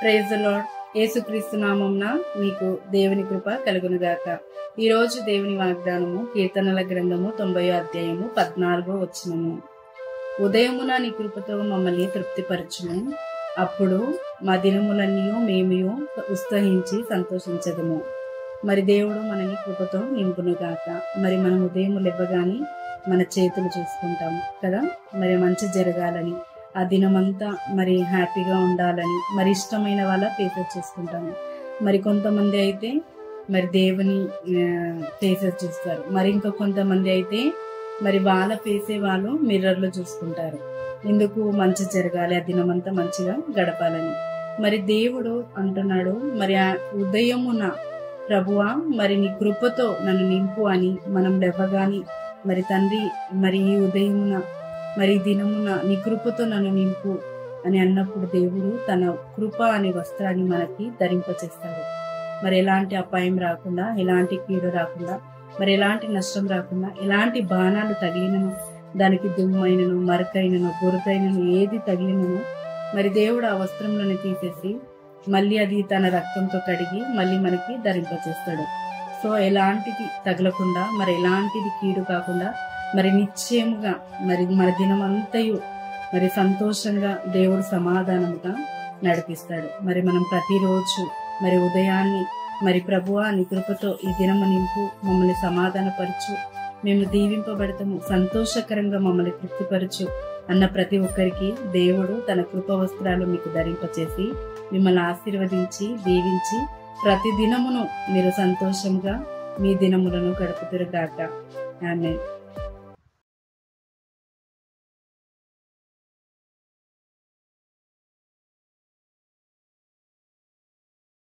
praise lord యేసుక్రీస్తు నామంన మీకు దేవుని కృప కలుగునుగాక ఈ రోజు దేవుని వాగ్దానము కీర్తనల గ్రంథము తొంభై అధ్యాయము పద్నాలుగో వచ్చినము ఉదయమున నీ కృపతో మమ్మల్ని తృప్తిపరచును అప్పుడు మా దినములన్నీ మేము ఉత్సహించి సంతోషించదము మరి దేవుడు మనని కృపతో నింపునుగాక మరి మనం ఉదయం లేవగానే మన చేతులు చూసుకుంటాము కదా మరి మంచి జరగాలని ఆ దినమంతా మరి హ్యాపీగా ఉండాలని మరి ఇష్టమైన వాళ్ళ ఫేసెస్ చూసుకుంటాము మరి కొంతమంది అయితే మరి దేవుని ఫేసెస్ చూస్తారు మరి ఇంకా కొంతమంది అయితే మరి వాళ్ళ ఫేసే వాళ్ళు మిర్రర్లో చూసుకుంటారు ఎందుకు మంచి జరగాలి ఆ దినమంతా మంచిగా గడపాలని మరి దేవుడు అంటున్నాడు మరి ఆ ఉదయమున ప్రభువా మరి నీ కృపతో నన్ను నింపు అని మనం లేవగాని మరి తండ్రి మరి ఈ ఉదయమున మరి ఈ దినమున నీ కృపతో నన్ను నింపు అని అన్నప్పుడు దేవుడు తన కృప అనే వస్త్రాన్ని మనకి ధరింపచేస్తాడు మరి ఎలాంటి అపాయం రాకుండా ఎలాంటి కీడు రాకుండా మరి ఎలాంటి నష్టం రాకుండా ఎలాంటి బాణాలు తగిలినను దానికి దుమ్మైనను మరకైనను బురకైనను ఏది తగిలినను మరి దేవుడు ఆ వస్త్రంలోని తీసేసి మళ్ళీ అది తన రక్తంతో కడిగి మళ్ళీ మనకి ధరింపచేస్తాడు సో ఎలాంటిది తగలకుండా మరి ఎలాంటిది కీడు కాకుండా మరి నిశ్చయముగా మరి మన దినమంతయు మరి సంతోషంగా దేవుడు సమాధానముగా నడిపిస్తాడు మరి మనం ప్రతిరోజు మరి ఉదయాన్ని మరి ప్రభువా నీ కృపతో ఈ దినము నింపు మమ్మల్ని సమాధానపరచు మేము దీవింపబడతాము సంతోషకరంగా మమ్మల్ని తృప్తిపరచు అన్న ప్రతి ఒక్కరికి దేవుడు తన కృప వస్త్రాలు మీకు ధరింపచేసి మిమ్మల్ని ఆశీర్వదించి దీవించి ప్రతి దినమును మీరు సంతోషంగా మీ దినములను గడుపుతురుగాక ఆమె